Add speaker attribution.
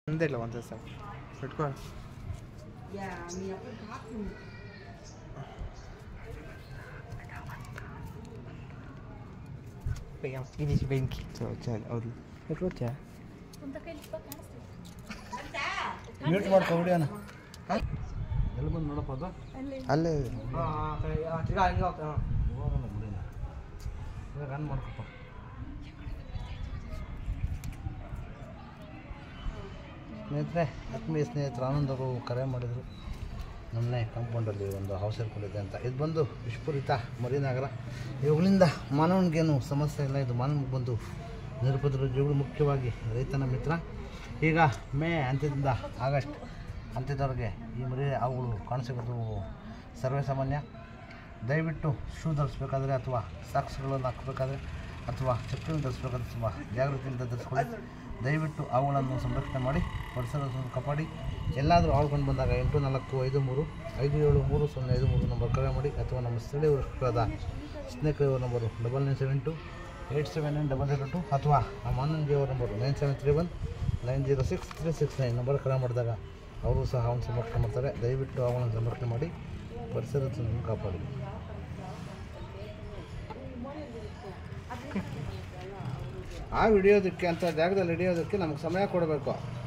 Speaker 1: ಒಂದಿಲ್ಲ ಒಂದೇ ಸಾಕು ಇಟ್ಕೋ ఇది ಬೆಂಕಿ ಹೌದು ಇಟ್ಕೊಚ್ಚ
Speaker 2: ಮ್ಯೂಟ್ ಮಾಡ್ಕೊ ವಿಡಿಯೋನ ಎಲ್ಲಿ ಬಂದು ನೋಡಪ್ಪ ಅದು
Speaker 1: ಅಲ್ಲೇ
Speaker 2: ಹೋಗಲ್ಲ ಬಿಡಿನ ಇವಾಗ ರನ್ ಮಾಡ್ಕೊಪ್ಪ ಸ್ನೇಹಿತರೆ ಆತ್ಮೀಯ ಸ್ನೇಹಿತರು ಆನಂದ್ ಅವರು ಕರೆ ಮಾಡಿದರು ನಮ್ಮನೆ ಕಾಂಪೌಂಡಲ್ಲಿ ಒಂದು ಹೌಸ್ ಇರ್ಕೊಂಡಿದೆ ಅಂತ ಇದು ಬಂದು ವಿಶ್ವಪುರಿತ ಮರಿನಗರ ಇವುಗಳಿಂದ ಮಾನವನಿಗೇನು ಸಮಸ್ಯೆ ಇಲ್ಲ ಇದು ಮಾನವನಿಗೆ ಬಂದು ನಿರುಪದ್ರ ಜೀವಗಳು ಮುಖ್ಯವಾಗಿ ರೈತನ ಮಿತ್ರ ಈಗ ಮೇ ಅಂತ್ಯದಿಂದ ಆಗಸ್ಟ್ ಅಂತ್ಯದವರೆಗೆ ಈ ಮರಿ ಅವುಗಳು ಕಾಣಿಸಿರೋದು ಸರ್ವೇ ಸಾಮಾನ್ಯ ದಯವಿಟ್ಟು ಶೂ ಧರಿಸ್ಬೇಕಾದ್ರೆ ಅಥವಾ ಸಾಕ್ಸ್ಗಳನ್ನು ಹಾಕಬೇಕಾದ್ರೆ ಅಥವಾ ಚಪ್ಪಲಿ ಧರಿಸ್ಬೇಕಾದ್ರೆ ತುಂಬ ಜಾಗೃತಿಯಿಂದ ಧರಿಸ್ಕೊಳ್ಳಿ ದಯವಿಟ್ಟು ಅವುಗಳನ್ನು ಸಂರಕ್ಷಣೆ ಮಾಡಿ ಪರಿಸರವನ್ನು ಕಾಪಾಡಿ ಎಲ್ಲಾದರೂ ಆಳ್ಕೊಂಡು ಬಂದಾಗ ಎಂಟು ನಾಲ್ಕು ಐದು ಮೂರು ಐದು ಏಳು ಮೂರು ಸೊನ್ನೆ ಐದು ಮೂರು ನಂಬರ್ ಕರೆ ಮಾಡಿ ಅಥವಾ ನಮ್ಮ ಸ್ಥಳೀಯ ವೃಕ್ಷಗಳಾದ ಸ್ನೇಹಿತರ number double nine seven two eight seven nine double zero two ಅಥವಾ ನಮ್ಮ ಆನಂದ್ಜಿಯವರ number nine seven three one nine zero six three six nine number ಕರೆ ಮಾಡಿದಾಗ ಅವರು ಸಹ ಅವನು ಸಂರಕ್ಷಣೆ ಮಾಡ್ತಾರೆ ದಯವಿಟ್ಟು ಅವುಗಳನ್ನು ಸಂರಕ್ಷಣೆ ಮಾಡಿ ಪರಿಸರವನ್ನು ಕಾಪಾಡಿ ಆ ಹಿಡಿಯೋದಕ್ಕೆ ಅಂತ ಜಾಗದಲ್ಲಿ ಹಿಡಿಯೋದಕ್ಕೆ ನಮಗೆ ಸಮಯ ಕೊಡಬೇಕು